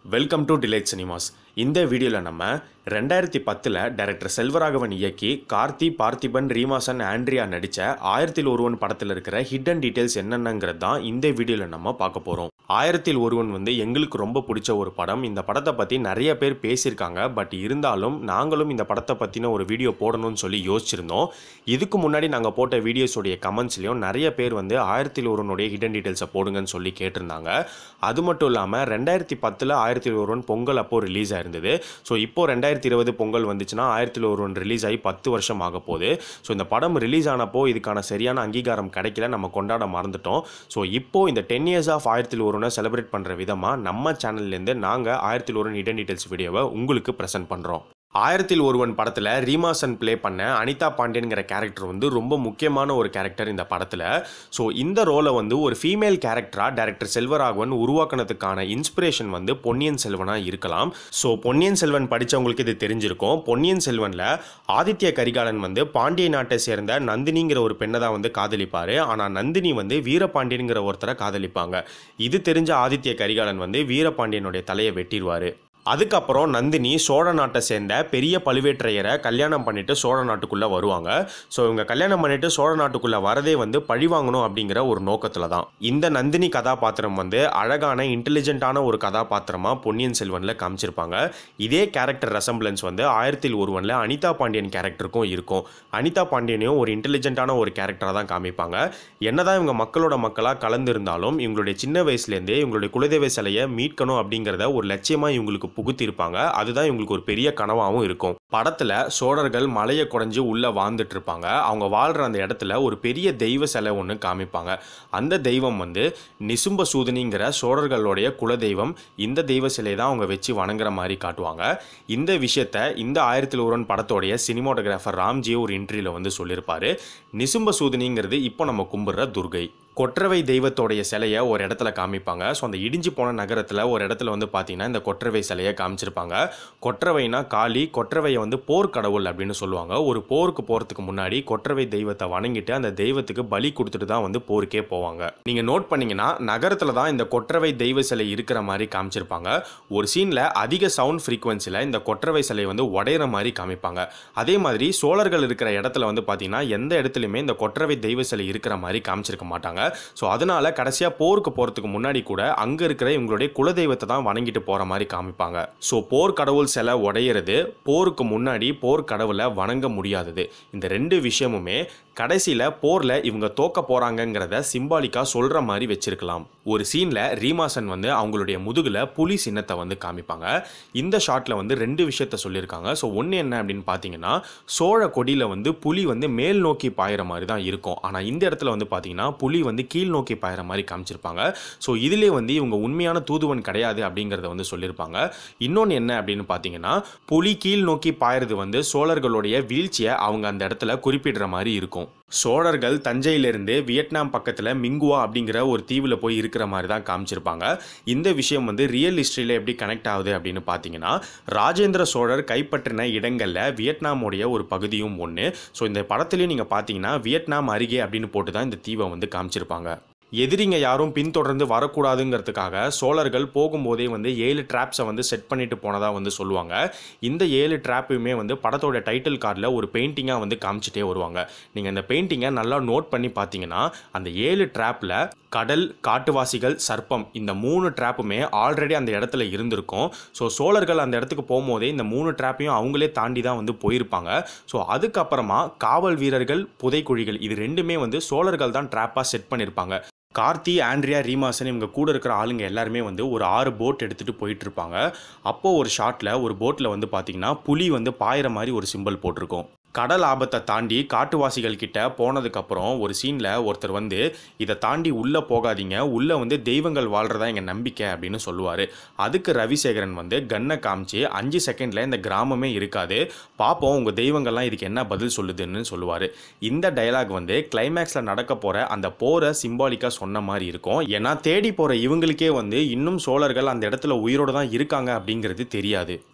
welcome to delight cinemas இந்த வீடியோவில் நம்ம ரெண்டாயிரத்தி பத்தில் டைரக்டர் செல்வராகவன் இயக்கி கார்த்தி பார்த்திபன் ரீமாசன் ஆண்ட்ரியா நடித்த ஆயிரத்தில் ஒருவன் படத்தில் இருக்கிற ஹிடன் டீட்டெயில்ஸ் என்னென்னங்கிறது தான் இந்த வீடியோவில் நம்ம பார்க்க போகிறோம் ஆயிரத்தில் ஒருவன் வந்து எங்களுக்கு ரொம்ப பிடிச்ச ஒரு படம் இந்த படத்தை பற்றி நிறைய பேர் பேசியிருக்காங்க பட் இருந்தாலும் நாங்களும் இந்த படத்தை பற்றின ஒரு வீடியோ போடணும்னு சொல்லி யோசிச்சிருந்தோம் இதுக்கு முன்னாடி நாங்கள் போட்ட வீடியோஸோடைய கமெண்ட்ஸ்லையும் நிறைய பேர் வந்து ஆயிரத்தில் ஒருவனுடைய ஹிடன் டீட்டெயில்ஸை போடுங்கன்னு சொல்லி கேட்டிருந்தாங்க அது மட்டும் இல்லாமல் ரெண்டாயிரத்தி பத்தில் ஆயிரத்தில் ஒருவன் பொங்கல் அப்போ ரிலீஸ் ஆயிருந்தது ஸோ இப்போ ரெண்டாயிரத்தி இருபது பொங்கல் வந்துச்சுன்னா ஆயிரத்தில் ஒருவன் ரிலீஸ் ஆகி பத்து வருஷம் ஆக போகுது ஸோ இந்த படம் ரிலீஸ் ஆனப்போ இதுக்கான சரியான அங்கீகாரம் கிடைக்கல நம்ம கொண்டாட மறந்துட்டோம் ஸோ இப்போ இந்த டென் இயர்ஸ் ஆஃப் ஆயிரத்தில் ஒருவனை செலிப்ரேட் பண்ணுற விதமாக நம்ம சேனல்லேருந்து நாங்கள் ஆயிரத்தில் ஒருவன் ஹிடன் டீட்டெயில்ஸ் வீடியோவை உங்களுக்கு ப்ரெசென்ட் பண்ணுறோம் ஆயிரத்தில் ஒருவன் படத்தில் ரீமாசன் ப்ளே பண்ண அனிதா பாண்டியன்கிற கேரக்டர் வந்து ரொம்ப முக்கியமான ஒரு கேரக்டர் இந்த படத்தில் ஸோ இந்த ரோலை வந்து ஒரு ஃபீமேல் கேரக்டராக டைரக்டர் செல்வராகவன் உருவாக்குனதுக்கான இன்ஸ்பிரேஷன் வந்து பொன்னியின் செல்வனாக இருக்கலாம் ஸோ பொன்னியின் செல்வன் படித்தவங்களுக்கு இது தெரிஞ்சிருக்கும் பொன்னியின் செல்வனில் ஆதித்ய கரிகாலன் வந்து பாண்டிய நாட்டை சேர்ந்த நந்தினிங்கிற ஒரு பெண்ணை தான் வந்து காதலிப்பார் ஆனால் நந்தினி வந்து வீரபாண்டியனுங்கிற ஒருத்தரை காதலிப்பாங்க இது தெரிஞ்ச ஆதித்ய கரிகாலன் வந்து வீரபாண்டியனுடைய தலையை வெட்டிடுவார் அதுக்கப்புறம் நந்தினி சோழ நாட்டை சேர்ந்த பெரிய பழுவேற்றையரை கல்யாணம் பண்ணிட்டு சோழ நாட்டுக்குள்ளே வருவாங்க ஸோ இவங்க கல்யாணம் பண்ணிட்டு சோழ நாட்டுக்குள்ளே வரதே வந்து பழி வாங்கணும் அப்படிங்கிற ஒரு நோக்கத்தில் தான் இந்த நந்தினி கதாபாத்திரம் வந்து அழகான இன்டெலிஜென்ட்டான ஒரு கதாபாத்திரமாக பொன்னியின் செல்வனில் காமிச்சிருப்பாங்க இதே கேரக்டர் ரெசம்பிளன்ஸ் வந்து ஆயிரத்தில் ஒருவனில் அனிதா பாண்டியன் கேரக்டருக்கும் இருக்கும் அனிதா பாண்டியனையும் ஒரு இன்டெலிஜென்ட்டான ஒரு கேரக்டராக தான் காமிப்பாங்க என்னதான் இவங்க மக்களோட மக்களாக கலந்திருந்தாலும் இவங்களுடைய சின்ன வயசுலேருந்தே இவங்களுடைய குலதெய்வ சிலையை மீட்கணும் அப்படிங்கிறத ஒரு லட்சியமாக இவங்களுக்கு புகுத்திருப்பாங்க அதுதான் இவங்களுக்கு ஒரு பெரிய கனவாகவும் இருக்கும் படத்தில் சோழர்கள் மலையை குறைஞ்சு உள்ளே வாழ்ந்துட்டு இருப்பாங்க அவங்க வாழ்கிற அந்த இடத்துல ஒரு பெரிய தெய்வ சிலை ஒன்று காமிப்பாங்க அந்த தெய்வம் வந்து நிசும்ப சூதனிங்கிற சோழர்களுடைய குலதெய்வம் இந்த தெய்வ சிலையை தான் அவங்க வச்சு வணங்குற மாதிரி காட்டுவாங்க இந்த விஷயத்த இந்த ஆயிரத்தில் ஒருவன் படத்தோடைய சினிமாட்டோகிராஃபர் ராம்ஜி ஒரு இன்டர்வியூவில் வந்து சொல்லியிருப்பாரு நிசும்ப சூதனிங்கிறது இப்போ நம்ம கும்பிடுற துர்கை கொற்றவை தெய்வத்தோடைய சிலையை ஒரு இடத்துல காமிப்பாங்க ஸோ அந்த இடிஞ்சு போன நகரத்தில் ஒரு இடத்துல வந்து பார்த்தீங்கன்னா இந்த கொற்றவை சிலையை காமிச்சிருப்பாங்க கொற்றவைனா காளி கொற்றவையை வந்து போர்க்கடவுள் அப்படின்னு சொல்லுவாங்க ஒரு போருக்கு போகிறதுக்கு முன்னாடி கொற்றவை தெய்வத்தை வணங்கிட்டு அந்த தெய்வத்துக்கு பலி கொடுத்துட்டு தான் வந்து போருக்கே போவாங்க நீங்கள் நோட் பண்ணீங்கன்னா நகரத்தில் தான் இந்த கொற்றவை தெய்வ சிலை இருக்கிற மாதிரி காமிச்சிருப்பாங்க ஒரு சீனில் அதிக சவுண்ட் ஃப்ரீக்வன்சியில் இந்த கொற்றவை சிலை வந்து உடையிற மாதிரி காமிப்பாங்க அதே மாதிரி சோழர்கள் இருக்கிற இடத்துல வந்து பார்த்தீங்கன்னா எந்த இடத்துலையுமே இந்த கொற்றவை தெய்வ சிலை இருக்கிற மாதிரி காமிச்சிருக்க மாட்டாங்க ஸோ அதனால கடைசியாக போருக்கு போகிறதுக்கு முன்னாடி கூட அங்கே இருக்கிற இவங்களுடைய குலதெய்வத்தை தான் வணங்கிட்டு போகிற மாதிரி காமிப்பாங்க ஸோ போர் கடவுள் சிலை உடையிறது போருக்கு முன்னாடி போர் கடவுளை வணங்க முடியாதது இந்த ரெண்டு விஷயமுமே கடைசியில் போரில் இவங்க தோக்க போகிறாங்கங்கிறத சிம்பாலிக்காக சொல்கிற மாதிரி வச்சிருக்கலாம் ஒரு சீனில் ரீமாசன் வந்து அவங்களுடைய முதுகில் புலி சின்னத்தை வந்து காமிப்பாங்க இந்த ஷாட்டில் வந்து ரெண்டு விஷயத்த சொல்லியிருக்காங்க ஸோ ஒன்று என்ன அப்படின்னு பார்த்தீங்கன்னா சோழ கொடியில் வந்து புலி வந்து மேல் நோக்கி பாயிற மாதிரி தான் இருக்கும் ஆனால் இந்த இடத்துல வந்து பார்த்தீங்கன்னா புலி வந்து கீழ் நோக்கி பாயிற மாதிரி காமிச்சிருப்பாங்க ஸோ இதிலே வந்து இவங்க உண்மையான தூதுவன் கிடையாது அப்படிங்கிறத வந்து சொல்லியிருப்பாங்க இன்னொன்று என்ன அப்படின்னு பார்த்தீங்கன்னா புலி கீழ் நோக்கி பாயிறது வந்து சோழர்களுடைய வீழ்ச்சியை அவங்க அந்த இடத்துல குறிப்பிடுற மாதிரி இருக்கும் சோழர்கள் தஞ்சையிலிருந்து வியட்நாம் பக்கத்தில் மிங்குவா அப்படிங்கிற ஒரு தீவில் போய் இருக்கிற மாதிரி தான் காமிச்சிருப்பாங்க இந்த விஷயம் வந்து ரியல் ஹிஸ்ட்ரியில் எப்படி கனெக்ட் ஆகுது அப்படின்னு பார்த்தீங்கன்னா ராஜேந்திர சோழர் கைப்பற்றின இடங்களில் வியட்நாமுடைய ஒரு பகுதியும் ஒன்று ஸோ இந்த படத்துலையும் நீங்கள் பார்த்தீங்கன்னா வியட்நாம் அருகே அப்படின்னு போட்டு தான் இந்த தீவை வந்து காமிச்சிருப்பாங்க எதிரிங்க யாரும் பின்தொடர்ந்து வரக்கூடாதுங்கிறதுக்காக சோழர்கள் போகும்போதே வந்து ஏழு ட்ராப்ஸை வந்து செட் பண்ணிட்டு போனதாக வந்து சொல்லுவாங்க இந்த ஏழு ட்ராப்பையுமே வந்து படத்தோட டைட்டில் கார்டில் ஒரு பெயிண்டிங்காக வந்து காமிச்சிட்டே வருவாங்க நீங்கள் இந்த பெயிண்டிங்கை நல்லா நோட் பண்ணி பார்த்தீங்கன்னா அந்த ஏழு ட்ராப்பில் கடல் காட்டுவாசிகள் சர்ப்பம் இந்த மூணு ட்ராப்புமே ஆல்ரெடி அந்த இடத்துல இருந்திருக்கும் ஸோ சோழர்கள் அந்த இடத்துக்கு போகும்போதே இந்த மூணு ட்ராப்பையும் அவங்களே தாண்டி தான் வந்து போயிருப்பாங்க ஸோ அதுக்கப்புறமா காவல் வீரர்கள் புதைக்குழிகள் இது ரெண்டுமே வந்து சோழர்கள் தான் ட்ராப்பாக செட் பண்ணியிருப்பாங்க கார்த்தி ஆண்ட்ரியா ரீமாசன் இவங்க கூட இருக்கிற ஆளுங்க எல்லாருமே வந்து ஒரு ஆறு போட் எடுத்துகிட்டு போயிட்டு இருப்பாங்க அப்போது ஒரு ஷாட்டில் ஒரு போட்டில் வந்து பார்த்தீங்கன்னா புலி வந்து பாயிற மாதிரி ஒரு சிம்பிள் போட்டிருக்கும் கடல் ஆபத்தை தாண்டி காட்டுவாசிகள் கிட்ட போனதுக்கப்புறம் ஒரு சீனில் ஒருத்தர் வந்து இதை தாண்டி உள்ளே போகாதீங்க உள்ளே வந்து தெய்வங்கள் வாழ்கிறதா எங்கள் நம்பிக்கை அப்படின்னு சொல்லுவார் அதுக்கு ரவிசேகரன் வந்து கன்னை காமிச்சு அஞ்சு செகண்டில் இந்த கிராமமே இருக்காது பார்ப்போம் உங்கள் தெய்வங்கள்லாம் இதுக்கு என்ன பதில் சொல்லுதுன்னு சொல்லுவார் இந்த டயலாக் வந்து கிளைமேக்ஸில் நடக்க போகிற அந்த போரை சிம்பாலிக்காக சொன்ன மாதிரி இருக்கும் ஏன்னா தேடி போகிற இவங்களுக்கே வந்து இன்னும் சோழர்கள் அந்த இடத்துல உயிரோடு தான் இருக்காங்க அப்படிங்கிறது தெரியாது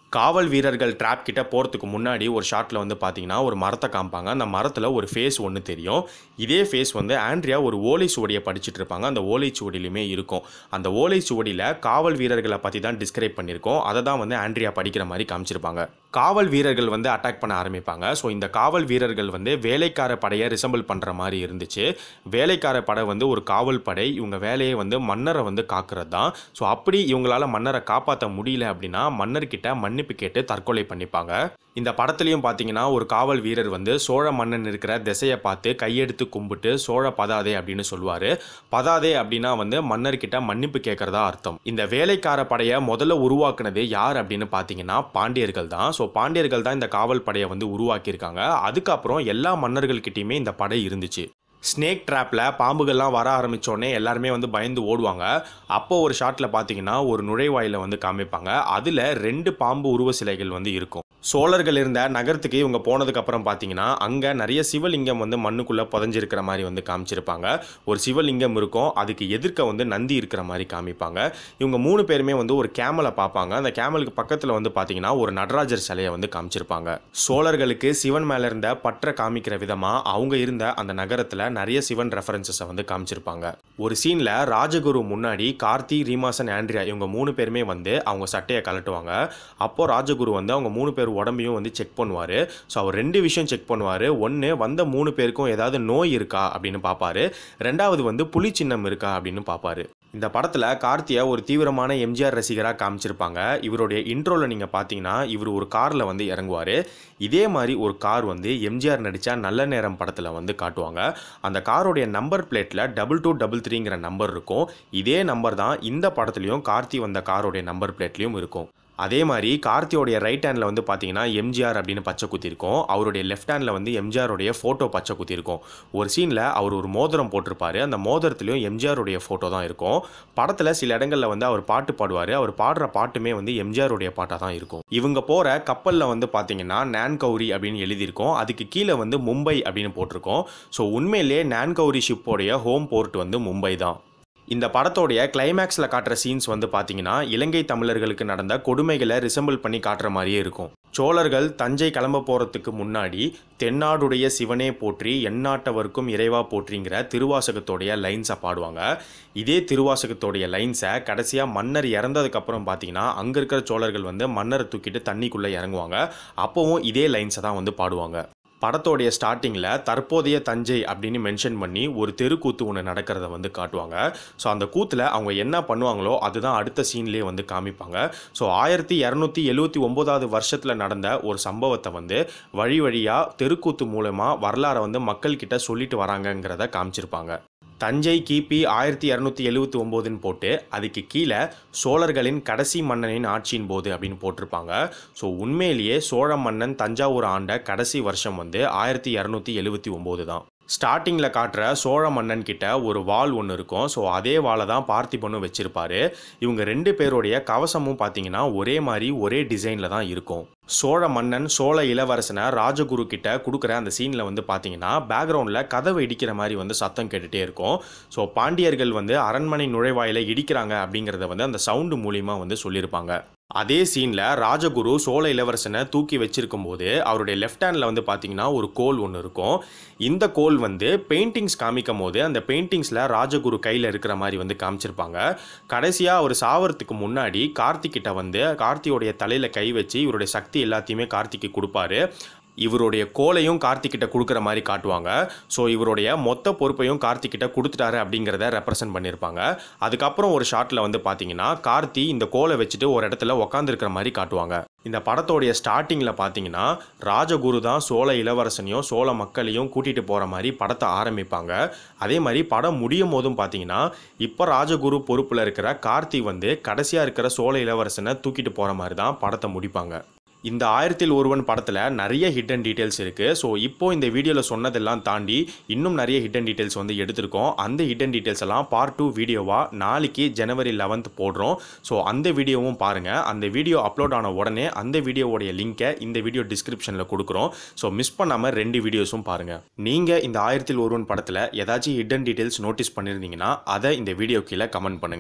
காவல் வீரர்கள் ட்ராப் கிட்ட போகிறதுக்கு முன்னாடி ஒரு ஷாட்டில் வந்து பார்த்தீங்கன்னா ஒரு மரத்தை காமிப்பாங்க அந்த மரத்தில் ஒரு ஃபேஸ் ஒன்று தெரியும் இதே ஃபேஸ் வந்து ஆண்ட்ரியா ஒரு ஓலை சுவடியை படிச்சுட்டு இருப்பாங்க அந்த ஓலை சுவடியிலுமே இருக்கும் அந்த ஓலை சுவடியில் காவல் வீரர்களை பற்றி தான் டிஸ்கிரைப் பண்ணியிருக்கோம் அதை தான் வந்து ஆண்ட்ரியா படிக்கிற மாதிரி காமிச்சிருப்பாங்க காவல் வீரர்கள் வந்து அட்டாக் பண்ண ஆரம்பிப்பாங்க ஸோ இந்த காவல் வீரர்கள் வந்து வேலைக்கார படையை ரிசம்பிள் பண்ணுற மாதிரி இருந்துச்சு வேலைக்கார படை வந்து ஒரு காவல் படை இவங்க வேலையை வந்து மன்னரை வந்து காக்கிறது தான் ஸோ அப்படி இவங்களால மன்னரை காப்பாற்ற முடியல அப்படின்னா மன்னர்கிட்ட மன்னிப்பு கேட்டு தற்கொலை பண்ணிப்பாங்க இந்த படத்துலையும் பார்த்தீங்கன்னா ஒரு காவல் வீரர் வந்து சோழ மன்னன் இருக்கிற திசையை பார்த்து கையெடுத்து கும்பிட்டு சோழ பதாதே அப்படின்னு சொல்லுவார் பதாதே அப்படின்னா வந்து மன்னர்கிட்ட மன்னிப்பு கேட்கறதா அர்த்தம் இந்த வேலைக்கார படையை முதல்ல உருவாக்குனது யார் அப்படின்னு பார்த்தீங்கன்னா பாண்டியர்கள் தான் ஸோ பாண்டியர்கள் தான் இந்த காவல் படையை வந்து உருவாக்கியிருக்காங்க அதுக்கப்புறம் எல்லா மன்னர்கள்கிட்டயுமே இந்த படை இருந்துச்சு ஸ்னேக் ட்ராப்பில் பாம்புகள்லாம் வர ஆரம்பித்தோடனே எல்லாருமே வந்து பயந்து ஓடுவாங்க அப்போ ஒரு ஷாட்டில் பார்த்தீங்கன்னா ஒரு நுழைவாயில வந்து காமிப்பாங்க அதில் ரெண்டு பாம்பு உருவ சிலைகள் வந்து இருக்கும் சோழர்கள் இருந்த நகரத்துக்கு இவங்க போனதுக்கப்புறம் பார்த்தீங்கன்னா அங்கே நிறைய சிவலிங்கம் வந்து மண்ணுக்குள்ளே புதஞ்சிருக்கிற மாதிரி வந்து காமிச்சிருப்பாங்க ஒரு சிவலிங்கம் இருக்கும் அதுக்கு எதிர்க்க வந்து நந்தி இருக்கிற மாதிரி காமிப்பாங்க இவங்க மூணு பேருமே வந்து ஒரு கேமலை பார்ப்பாங்க அந்த கேமலுக்கு பக்கத்தில் வந்து பார்த்தீங்கன்னா ஒரு நடராஜர் சிலையை வந்து காமிச்சிருப்பாங்க சோழர்களுக்கு சிவன் மேலே இருந்த பற்ற காமிக்கிற விதமாக அவங்க இருந்த அந்த நகரத்தில் நிறைய சிவன் ரெஃபரன்சஸை வந்து காமிச்சிருப்பாங்க ஒரு சீனில் ராஜகுரு முன்னாடி கார்த்தி ரீமாசன் ஆண்ட்ரியா இவங்க மூணு பேருமே வந்து அவங்க சட்டையை கலட்டுவாங்க அப்போ ராஜகுரு வந்து அவங்க மூணு பேர் உடம்பையும் வந்து செக் பண்ணுவார் ஸோ அவர் ரெண்டு விஷயம் செக் பண்ணுவார் ஒன்று வந்த மூணு பேருக்கும் ஏதாவது நோய் இருக்கா அப்படின்னு பார்ப்பாரு ரெண்டாவது வந்து புலி சின்னம் இருக்கா அப்படின்னு பார்ப்பாரு இந்த படத்தில் கார்த்தியை ஒரு தீவிரமான எம்ஜிஆர் ரசிகராக காமிச்சிருப்பாங்க இவருடைய இன்ட்ரோவில் நீங்கள் பார்த்தீங்கன்னா இவர் ஒரு காரில் வந்து இறங்குவார் இதே மாதிரி ஒரு கார் வந்து எம்ஜிஆர் நடித்த நல்ல நேரம் படத்தில் வந்து காட்டுவாங்க அந்த காரோடைய நம்பர் பிளேட்டில் டபுள் டூ டபுள் த்ரீங்கிற நம்பர் இருக்கும் இதே நம்பர் தான் இந்த படத்துலையும் கார்த்தி வந்த காரோடைய நம்பர் பிளேட்லையும் இருக்கும் அதே மாதிரி கார்த்தியோடைய ரைட் ஹேண்டில் வந்து பார்த்தீங்கன்னா எம்ஜிஆர் அப்படின்னு பச்சை குத்திருக்கும் அவருடைய லெஃப்ட் ஹேண்டில் வந்து எம்ஜிஆருடைய ஃபோட்டோ பச்சை குத்திருக்கும் ஒரு சீனில் அவர் ஒரு மோதிரம் போட்டிருப்பாரு அந்த மோதிரத்துலையும் எம்ஜிஆருடைய ஃபோட்டோ தான் இருக்கும் படத்தில் சில இடங்களில் வந்து அவர் பாட்டு பாடுவார் அவர் பாடுற பாட்டுமே வந்து எம்ஜிஆருடைய பாட்டாக தான் இருக்கும் இவங்க போகிற கப்பலில் வந்து பார்த்தீங்கன்னா நான் கௌரி அப்படின்னு எழுதியிருக்கோம் அதுக்கு கீழே வந்து மும்பை அப்படின்னு போட்டிருக்கோம் ஸோ உண்மையிலே நான் கௌரி ஷிப்போடைய ஹோம் போர்ட் வந்து மும்பை தான் இந்த படத்தோடைய கிளைமேக்ஸில் காட்டுற சீன்ஸ் வந்து பார்த்தீங்கன்னா இலங்கை தமிழர்களுக்கு நடந்த கொடுமைகளை ரிசம்பிள் பண்ணி காட்டுற மாதிரியே இருக்கும் சோழர்கள் தஞ்சை கிளம்ப போகிறதுக்கு முன்னாடி தென்னாடுடைய சிவனே போற்றி எந்நாட்டவருக்கும் இறைவா போற்றிங்கிற திருவாசகத்தோடைய லைன்ஸை பாடுவாங்க இதே திருவாசகத்தோடைய லைன்ஸை கடைசியாக மன்னர் இறந்ததுக்கப்புறம் பார்த்தீங்கன்னா அங்கே இருக்கிற சோழர்கள் வந்து மன்னரை தூக்கிட்டு தண்ணிக்குள்ளே இறங்குவாங்க அப்போவும் இதே லைன்ஸை தான் வந்து பாடுவாங்க படத்தோடைய ஸ்டார்டிங்கில் தற்போதைய தஞ்சை அப்படின்னு மென்ஷன் பண்ணி ஒரு தெருக்கூத்து ஒன்று நடக்கிறத வந்து காட்டுவாங்க ஸோ அந்த கூத்தில் அவங்க என்ன பண்ணுவாங்களோ அதுதான் அடுத்த சீன்லேயே வந்து காமிப்பாங்க ஸோ ஆயிரத்தி இரநூத்தி எழுவத்தி ஒம்போதாவது வருஷத்தில் நடந்த ஒரு சம்பவத்தை வந்து வழி வழியாக தெருக்கூத்து மூலமாக வரலாறை வந்து மக்கள்கிட்ட சொல்லிட்டு வராங்கங்கிறத காமிச்சிருப்பாங்க தஞ்சை கிபி ஆயிரத்தி இரநூத்தி எழுவத்தி ஒம்போதுன்னு போட்டு அதுக்கு கீழே சோழர்களின் கடைசி மன்னனின் ஆட்சியின் போது அப்படின்னு போட்டிருப்பாங்க ஸோ உண்மையிலேயே சோழ மன்னன் தஞ்சாவூர் ஆண்ட கடைசி வருஷம் வந்து ஆயிரத்தி இரநூத்தி எழுவத்தி ஒம்போது தான் ஸ்டார்டிங்கில் காட்டுற சோழ மன்னன் கிட்ட ஒரு வாள் ஒன்று இருக்கும் ஸோ அதே வாளை தான் பார்த்திபனும் வச்சிருப்பாரு இவங்க ரெண்டு பேருடைய கவசமும் பார்த்தீங்கன்னா ஒரே மாதிரி ஒரே டிசைனில் தான் இருக்கும் சோழ மன்னன் சோழ இளவரசனை ராஜகுரு கிட்ட கொடுக்குற அந்த சீனில் வந்து பார்த்தீங்கன்னா பேக்ரவுண்டில் கதவை இடிக்கிற மாதிரி வந்து சத்தம் கேட்டுகிட்டே இருக்கும் ஸோ பாண்டியர்கள் வந்து அரண்மனை நுழைவாயில இடிக்கிறாங்க அப்படிங்கிறத வந்து அந்த சவுண்டு மூலியமா வந்து சொல்லியிருப்பாங்க அதே சீனில் ராஜகுரு சோழ இளவரசனை தூக்கி வச்சிருக்கும் போது அவருடைய லெஃப்ட் ஹேண்டில் வந்து பார்த்தீங்கன்னா ஒரு கோல் ஒன்று இருக்கும் இந்த கோல் வந்து பெயிண்டிங்ஸ் காமிக்கும் போது அந்த பெயிண்டிங்ஸில் ராஜகுரு கையில் இருக்கிற மாதிரி வந்து காமிச்சிருப்பாங்க கடைசியாக அவர் சாவறதுக்கு முன்னாடி கார்த்திக்கிட்ட வந்து கார்த்தியோடைய தலையில் கை வச்சு இவருடைய சக்தி எல்லாத்தையுமே கார்த்திக்கு கொடுப்பாரு இவருடைய கோலையும் கார்த்திக்கிட்ட கொடுக்குற மாதிரி காட்டுவாங்க ஸோ இவருடைய மொத்த பொறுப்பையும் கார்த்திக்கிட்ட கொடுத்துட்டாரு அப்படிங்கிறத ரெப்ரசன்ட் பண்ணியிருப்பாங்க அதுக்கப்புறம் ஒரு ஷாட்டில் வந்து பார்த்தீங்கன்னா கார்த்தி இந்த கோலை வச்சுட்டு ஒரு இடத்துல உக்காந்துருக்கிற மாதிரி காட்டுவாங்க இந்த படத்தோடைய ஸ்டார்டிங்கில் பார்த்தீங்கன்னா ராஜகுரு தான் சோழ இளவரசனையும் சோழ மக்களையும் கூட்டிகிட்டு போகிற மாதிரி படத்தை ஆரம்பிப்பாங்க அதே மாதிரி படம் முடியும் போதும் பார்த்தீங்கன்னா இப்போ ராஜகுரு பொறுப்பில் இருக்கிற கார்த்தி வந்து கடைசியாக இருக்கிற சோழ இளவரசனை தூக்கிட்டு போகிற மாதிரி தான் படத்தை முடிப்பாங்க இந்த ஆயிரத்தில் ஒருவன் படத்தில் நிறைய ஹிடன் டீட்டெயில்ஸ் இருக்குது ஸோ இப்போ இந்த வீடியோவில் சொன்னதெல்லாம் தாண்டி இன்னும் நிறைய ஹிடன் டீட்டெயில்ஸ் வந்து எடுத்திருக்கோம் அந்த ஹிடன் டீட்டெயில்ஸ் எல்லாம் பார்ட் டூ வீடியோவாக நாளைக்கு ஜனவரி லெவன்த் போடுறோம் ஸோ அந்த வீடியோவும் பாருங்கள் அந்த வீடியோ அப்லோட் ஆன உடனே அந்த வீடியோவோடைய லிங்கை இந்த வீடியோ டிஸ்கிரிப்ஷனில் கொடுக்குறோம் ஸோ மிஸ் பண்ணாமல் ரெண்டு வீடியோஸும் பாருங்கள் நீங்கள் இந்த ஆயிரத்தில் ஒருவன் படத்தில் ஏதாச்சும் ஹிடன் டீட்டெயில்ஸ் நோட்டீஸ் பண்ணியிருந்தீங்கன்னா அதை இந்த வீடியோ கீழே கமெண்ட் பண்ணுங்கள்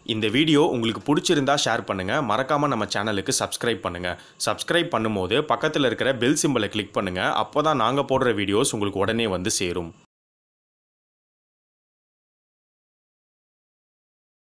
இந்த வீடியோ உங்களுக்கு பிடிச்சிருந்தா ஷேர் பண்ணுங்கள் மறக்காமல் நம்ம சேனலுக்கு சப்ஸ்கிரைப் பண்ணுங்கள் சப்ஸ்கிரைப் பண்ணும்போது பக்கத்தில் இருக்கிற பெல் சிம்பலை கிளிக் பண்ணுங்கள் அப்போ தான் நாங்கள் போடுற வீடியோஸ் உங்களுக்கு உடனே வந்து சேரும்